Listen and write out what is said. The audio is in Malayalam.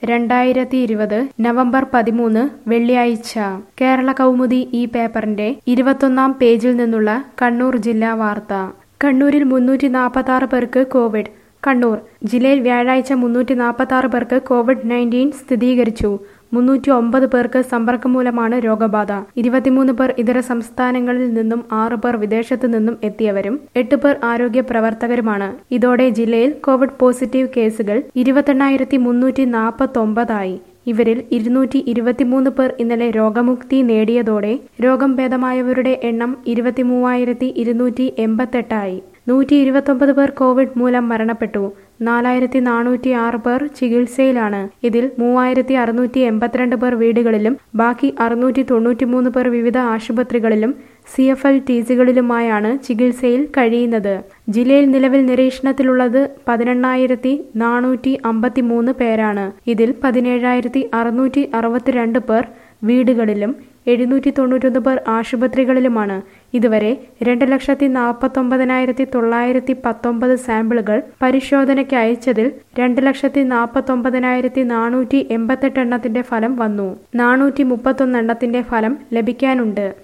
രണ്ടായിരത്തി ഇരുപത് നവംബർ പതിമൂന്ന് വെള്ളിയാഴ്ച കേരള കൗമുദി ഈ പേപ്പറിന്റെ ഇരുപത്തൊന്നാം പേജിൽ നിന്നുള്ള കണ്ണൂർ ജില്ലാ വാർത്ത കണ്ണൂരിൽ മുന്നൂറ്റി നാൽപ്പത്തി ആറ് പേർക്ക് കോവിഡ് കണ്ണൂർ ജില്ലയിൽ വ്യാഴാഴ്ച മുന്നൂറ്റി നാൽപ്പത്തി ആറ് പേർക്ക് കോവിഡ് നയൻറ്റീൻ സ്ഥിരീകരിച്ചു മുന്നൂറ്റി ഒമ്പത് പേർക്ക് സമ്പർക്കം മൂലമാണ് രോഗബാധ ഇരുപത്തിമൂന്ന് പേർ ഇതര സംസ്ഥാനങ്ങളിൽ നിന്നും ആറ് പേർ വിദേശത്തു നിന്നും എത്തിയവരും എട്ട് പേർ ആരോഗ്യ പ്രവർത്തകരുമാണ് ഇതോടെ ജില്ലയിൽ കോവിഡ് പോസിറ്റീവ് കേസുകൾ ഇരുപത്തെണ്ണായിരത്തി മുന്നൂറ്റി നാൽപ്പത്തൊമ്പതായി ഇവരിൽ ഇരുന്നൂറ്റി ഇരുപത്തിമൂന്ന് പേർ ഇന്നലെ രോഗമുക്തി നേടിയതോടെ രോഗം ഭേദമായവരുടെ എണ്ണം ഇരുപത്തിമൂവായിരത്തി ഇരുന്നൂറ്റി എൺപത്തെട്ടായി നൂറ്റി ഇരുപത്തൊമ്പത് പേർ കോവിഡ് മൂലം മരണപ്പെട്ടു നാലായിരത്തി നാനൂറ്റി ആറ് പേർ ചികിത്സയിലാണ് ഇതിൽ മൂവായിരത്തി അറുന്നൂറ്റി എൺപത്തിരണ്ട് പേർ വീടുകളിലും ബാക്കി അറുന്നൂറ്റി തൊണ്ണൂറ്റിമൂന്ന് പേർ വിവിധ ആശുപത്രികളിലും സി എഫ് എൽ ടി സികളിലുമായാണ് ചികിത്സയിൽ കഴിയുന്നത് ജില്ലയിൽ നിലവിൽ നിരീക്ഷണത്തിലുള്ളത് പതിനെണ്ണായിരത്തി നാനൂറ്റി അമ്പത്തി മൂന്ന് പേരാണ് ഇതിൽ പതിനേഴായിരത്തി അറുന്നൂറ്റി അറുപത്തിരണ്ട് പേർ വീടുകളിലും എഴുന്നൂറ്റി തൊണ്ണൂറ്റൊന്ന് പേർ ആശുപത്രികളിലുമാണ് ഇതുവരെ രണ്ട് ലക്ഷത്തി നാൽപ്പത്തൊമ്പതിനായിരത്തി തൊള്ളായിരത്തി പത്തൊമ്പത് സാമ്പിളുകൾ പരിശോധനയ്ക്ക് അയച്ചതിൽ രണ്ട് ലക്ഷത്തി നാൽപ്പത്തൊമ്പതിനായിരത്തി നാനൂറ്റി എൺപത്തെട്ട് എണ്ണത്തിന്റെ ഫലം വന്നു നാനൂറ്റി മുപ്പത്തൊന്ന് എണ്ണത്തിന്റെ ഫലം ലഭിക്കാനുണ്ട്